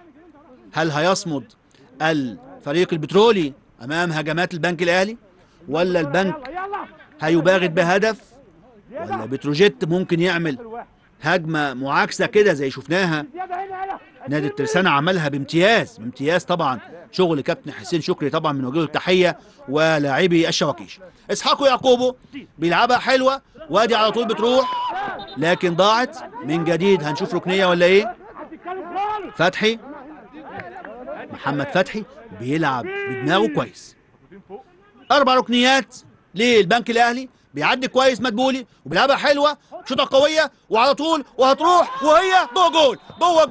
هل هيصمد الفريق البترولي امام هجمات البنك الاهلي ولا البنك هيباغت بهدف ولا بتروجيت ممكن يعمل هجمه معاكسه كده زي شفناها نادي الترسانة عملها بامتياز بامتياز طبعا شغل كابتن حسين شكري طبعا من وجهه التحيه ولاعبي الشواكيش اسحاق يعقوبه بيلعبها حلوه وادي على طول بتروح لكن ضاعت من جديد هنشوف ركنيه ولا ايه فتحي محمد فتحي بيلعب بدماغه كويس اربع ركنيات للبنك الاهلي بيعدي كويس مدبولي وبيلعبها حلوه شوطه قويه وعلى طول وهتروح وهي جوه جول جوه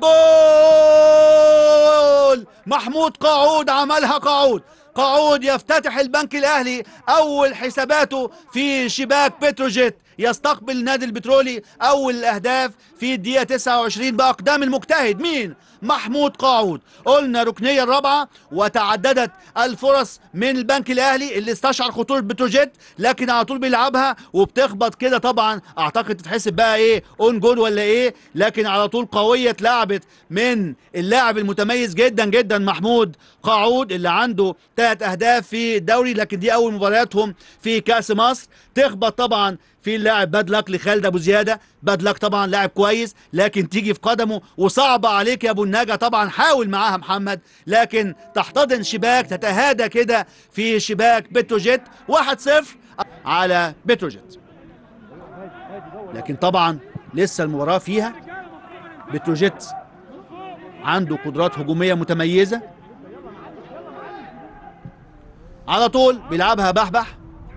جول محمود قاعود عملها قاعود قاعود يفتتح البنك الاهلي اول حساباته في شباك بتروجيت يستقبل النادي البترولي اول الاهداف في الدقيقه 29 باقدام المجتهد مين محمود قاعود قلنا ركنيه الرابعه وتعددت الفرص من البنك الاهلي اللي استشعر خطوره بتروجيت لكن على طول بيلعبها وبتخبط كده طبعا اعتقد تتحسب بقى ايه اون جول ولا ايه لكن على طول قويه اتلعبت من اللاعب المتميز جدا جدا محمود قاعود اللي عنده ثلاث اهداف في الدوري لكن دي اول مبارياتهم في كاس مصر تخبط طبعا في اللاعب باد لك لخالد ابو زياده باد لك طبعا لاعب كويس لكن تيجي في قدمه وصعبه عليك يا ابو النجا طبعا حاول معاها محمد لكن تحتضن شباك تتهادى كده في شباك بتروجيت 1-0 على بتروجيت لكن طبعا لسه المباراه فيها بتروجيت عنده قدرات هجوميه متميزه على طول بيلعبها بحبح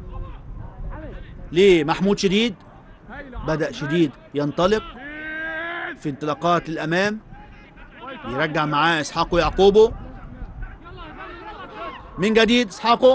لمحمود شديد بدأ شديد ينطلق في انطلاقات الأمام بيرجع معاه إسحاقو يعقوبو من جديد إسحاقو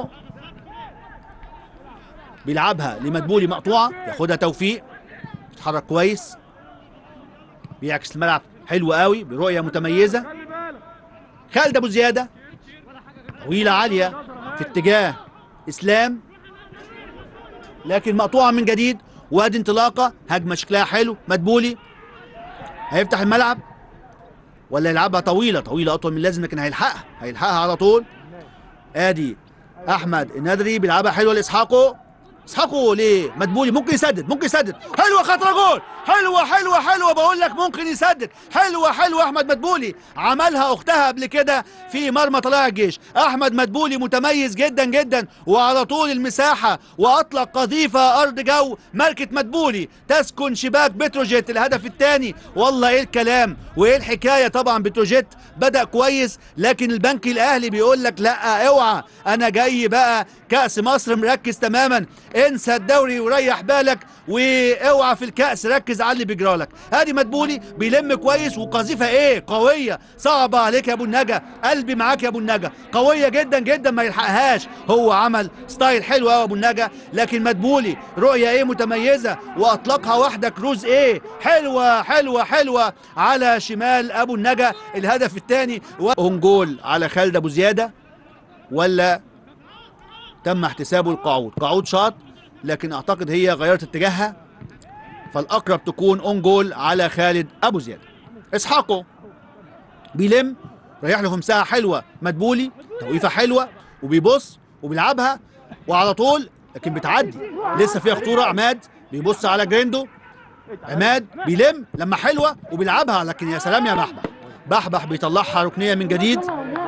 بيلعبها لمدبولي مقطوعة ياخدها توفيق بيتحرك كويس بيعكس الملعب حلو قوي برؤية متميزة خالد أبو زيادة طويلة عالية في اتجاه إسلام لكن مقطوعة من جديد وادي انطلاقة هجمة شكلها حلو مدبولي هيفتح الملعب ولا يلعبها طويلة طويلة أطول من اللازم لكن هيلحقها هيلحقها على طول ادي أحمد الندري بيلعبها حلوة لإسحاقو اسحاقه ليه مدبولي ممكن يسدد ممكن يسدد حلوه خطره جول حلوه حلوه حلوه بقول لك ممكن يسدد حلوه حلوه احمد مدبولي عملها اختها قبل كده في مرمى طلائع الجيش احمد مدبولي متميز جدا جدا وعلى طول المساحه واطلق قذيفه ارض جو ماركه مدبولي تسكن شباك بتروجيت الهدف الثاني والله ايه الكلام وايه الحكايه طبعا بتروجيت بدا كويس لكن البنك الاهلي بيقول لك لا اوعى انا جاي بقى كاس مصر مركز تماما انسى الدوري وريح بالك واوعى في الكاس ركز على اللي بيجرى لك ادي مدبولي بيلم كويس وقذيفه ايه قويه صعبه عليك يا ابو النجا قلبي معاك يا ابو النجا قويه جدا جدا ما يلحقهاش هو عمل ستايل حلو قوي ابو النجا لكن مدبولي رؤيه ايه متميزه واطلقها واحده كروز ايه حلوه حلوه حلوه على شمال ابو النجا الهدف الثاني جول على خالد ابو زياده ولا تم احتسابه القاعود قاعود شاط لكن اعتقد هي غيرت اتجاهها فالاقرب تكون اون جول على خالد ابو زياد اسحاقه بيلم رايح له في مساحه حلوه مدبولي توقيفه حلوه وبيبص وبيلعبها وعلى طول لكن بتعدي لسه فيها خطوره عماد بيبص على جريندو عماد بيلم لما حلوه وبيلعبها لكن يا سلام يا بحبح بحبح بيطلعها ركنيه من جديد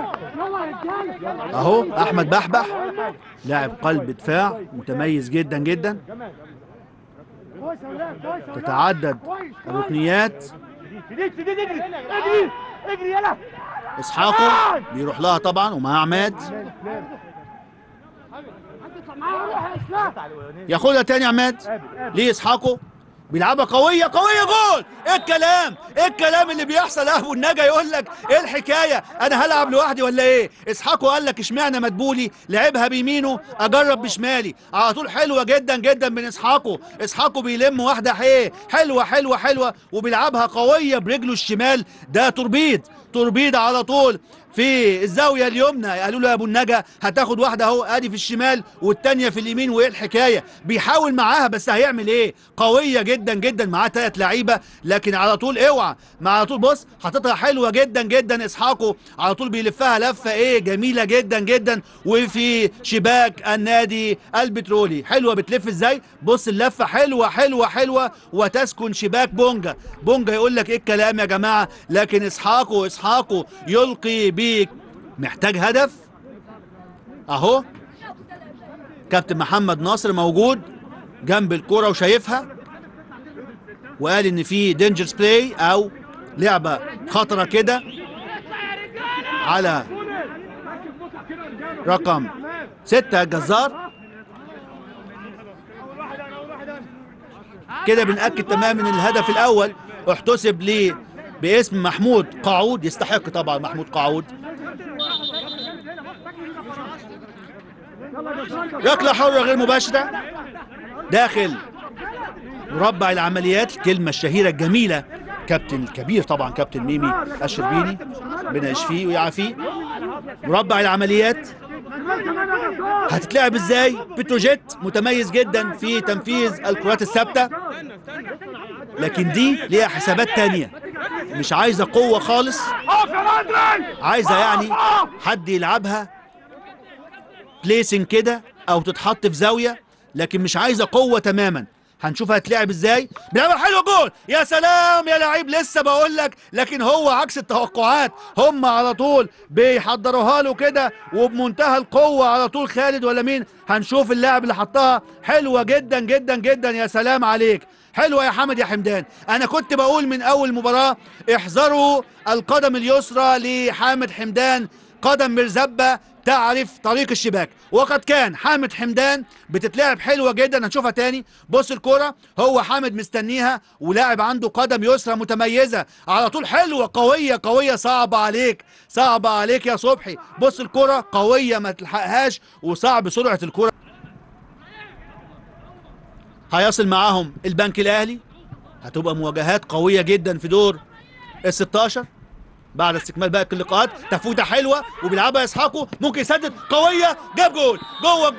اهو احمد بحبح لاعب قلب دفاع متميز جدا جدا تتعدد الركنيات اسحاقه بيروح لها طبعا ومعاه عماد ياخدها تاني عماد ليه اسحاقه بيلعبها قويه قويه جول ايه الكلام ايه الكلام اللي بيحصل ابو النجا يقول لك ايه الحكايه انا هلعب لوحدي ولا ايه اسحاقه قال لك اشمعنى مدبولي لعبها بيمينه اجرب بشمالي على طول حلوه جدا جدا من اسحاقه اسحاقه بيلم واحده حيه حلوه حلوه حلوه وبيلعبها قويه برجله الشمال ده توربيد توربيد على طول في الزاويه اليمنى قالوا له يا ابو النجا هتاخد واحده اهو ادي في الشمال والتانيه في اليمين وايه الحكايه بيحاول معاها بس هيعمل ايه قويه جدا جدا معاه ثلاث لعيبه لكن على طول اوعى مع على طول بص حاططها حلوه جدا جدا اسحاقه على طول بيلفها لفه ايه جميله جدا جدا وفي شباك النادي البترولي حلوه بتلف ازاي بص اللفه حلوه حلوه حلوه وتسكن شباك بونجا بونجا يقول لك ايه الكلام يا جماعه لكن اسحاقه اسحاقه يلقي بيك محتاج هدف اهو كابتن محمد ناصر موجود جنب الكرة وشايفها وقال ان في دينجرز بلاي او لعبة خطرة كده على رقم ستة الجزار كده بنأكد تماما ان الهدف الاول احتسب ليه باسم محمود قاعود يستحق طبعا محمود قاعود ركلة حرة غير مباشرة داخل مربع العمليات الكلمة الشهيرة الجميلة كابتن الكبير طبعا كابتن ميمي الشربيني ربنا يشفيه ويعافيه مربع العمليات هتتلعب ازاي بتروجيت متميز جدا في تنفيذ الكرات الثابته لكن دي ليها حسابات تانية مش عايزه قوه خالص عايزه يعني حد يلعبها بليسنج كده او تتحط في زاويه لكن مش عايزه قوه تماما هنشوف هتلعب ازاي بيعمل حلو جول يا سلام يا لعيب لسه بقول لك لكن هو عكس التوقعات هم على طول بيحضروها له كده وبمنتهى القوه على طول خالد ولا مين هنشوف اللاعب اللي حطها حلوه جدا جدا جدا يا سلام عليك حلوه يا حمد يا حمدان انا كنت بقول من اول مباراه احذروا القدم اليسرى لحامد حمدان قدم مرزبه تعرف طريق الشباك وقد كان حامد حمدان بتتلعب حلوه جدا هنشوفها تاني بص الكرة هو حامد مستنيها ولاعب عنده قدم يسرى متميزه على طول حلوه قويه قويه صعبه عليك صعبه عليك يا صبحي بص الكرة قويه ما تلحقهاش وصعب سرعه الكرة هيصل معاهم البنك الاهلي هتبقى مواجهات قويه جدا في دور ال 16 بعد استكمال باقي اللقاءات تفوته حلوه وبيلعبها يسحقوا ممكن يسدد قويه جاب جول جوه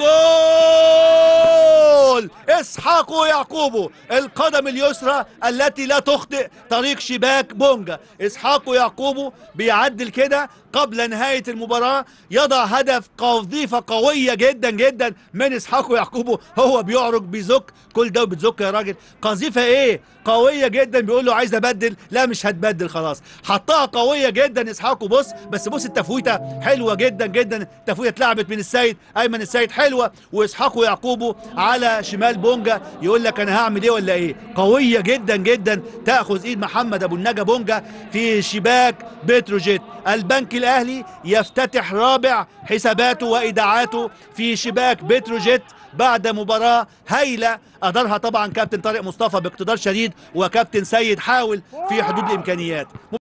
الجول اسحاقه يعقوبه القدم اليسرى التي لا تخطئ طريق شباك بونجا اسحاقه يعقوبه بيعدل كده قبل نهايه المباراه يضع هدف قذيفه قويه جدا جدا من اسحاقه يعقوبه هو بيعرج بيزك كل ده بتزك يا راجل قذيفه ايه قويه جدا بيقول له عايز ابدل لا مش هتبدل خلاص حطها قويه جدا اسحاقه بص بس بص التفويته حلوه جدا جدا التفويته اتلعبت من السيد ايمن السيد حلوه واسحاقه يعقوبه على شمال بونجا يقول لك انا هعمل ايه ولا ايه قويه جدا جدا تاخذ ايد محمد ابو النجا بونجا في شباك بتروجيت البنك الاهلي يفتتح رابع حساباته وايداعاته في شباك بتروجيت بعد مباراة هايلة أدارها طبعا كابتن طارق مصطفى باقتدار شديد وكابتن سيد حاول في حدود الإمكانيات